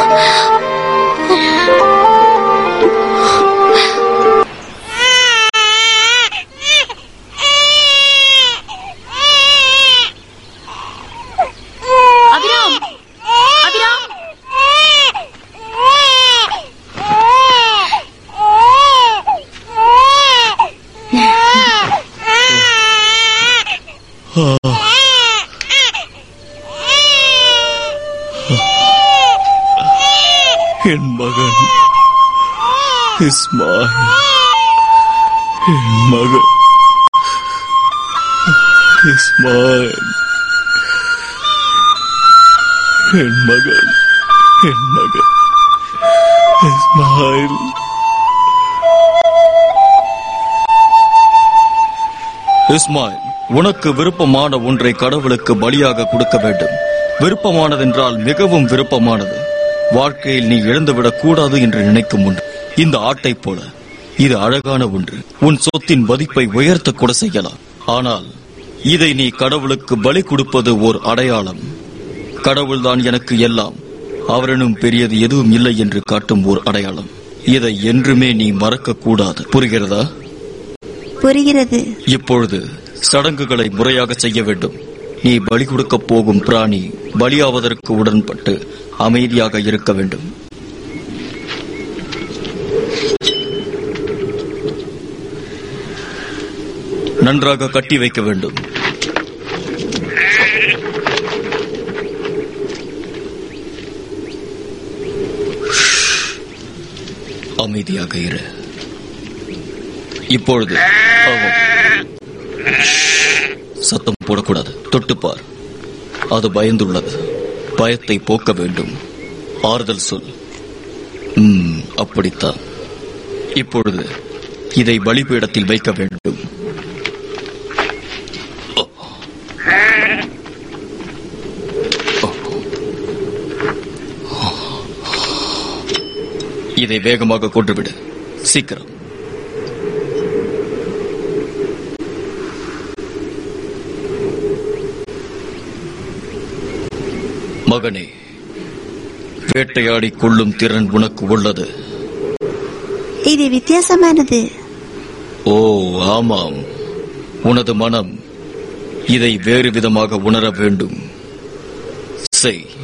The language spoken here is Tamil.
அபிராம் அபிராம் என் மகன் இஸ்மாயில் என் மகன் இஸ்மாயில் என் மகன் என் மகன் இஸ்மாயில் இஸ்மாயில் உனக்கு விருப்பமான ஒன்றை கடவுளுக்கு பலியாக கொடுக்க வேண்டும் விருப்பமானதென்றால் மிகவும் விருப்பமானது வாழ்க்கையில் நீ இழந்துவிடக் கூடாது என்று நினைக்கும் ஒன்று இந்த ஆட்டைப் போல இது அழகான ஒன்று உன் சொத்தின் மதிப்பை உயர்த்த கூட செய்யலாம் ஆனால் இதை நீ கடவுளுக்கு பலி கொடுப்பது ஓர் அடையாளம் கடவுள்தான் எனக்கு எல்லாம் அவரனும் பெரியது எதுவும் இல்லை என்று காட்டும் ஓர் அடையாளம் இதை என்றுமே நீ மறக்க கூடாது புரிகிறதா புரிகிறது இப்பொழுது சடங்குகளை முறையாக செய்ய வேண்டும் நீ பலி கொடுக்கப் போகும் பிராணி பலியாவதற்கு உடன்பட்டு அமைதியாக இருக்க வேண்டும் நன்றாக கட்டி வைக்க வேண்டும் அமைதியாக இரு இப்பொழுது ஆமாம். சத்தம் போடக்கூடாது தொட்டுப்பார் அது பயந்துள்ளது பயத்தை போக்க வேண்டும் ஆறுதல் சொல் ம், அப்படித்தான் இப்பொழுது இதை பலிபீடத்தில் வைக்க வேண்டும் ஓ. ஓ. இதை வேகமாக கொன்றுவிடு சீக்கிரம் மகனே வேட்டையாடி கொள்ளும் திறன் உனக்கு உள்ளது இது வித்தியாசமானது ஓ ஆமாம் உனது மனம் இதை வேறு விதமாக உணர வேண்டும் செய்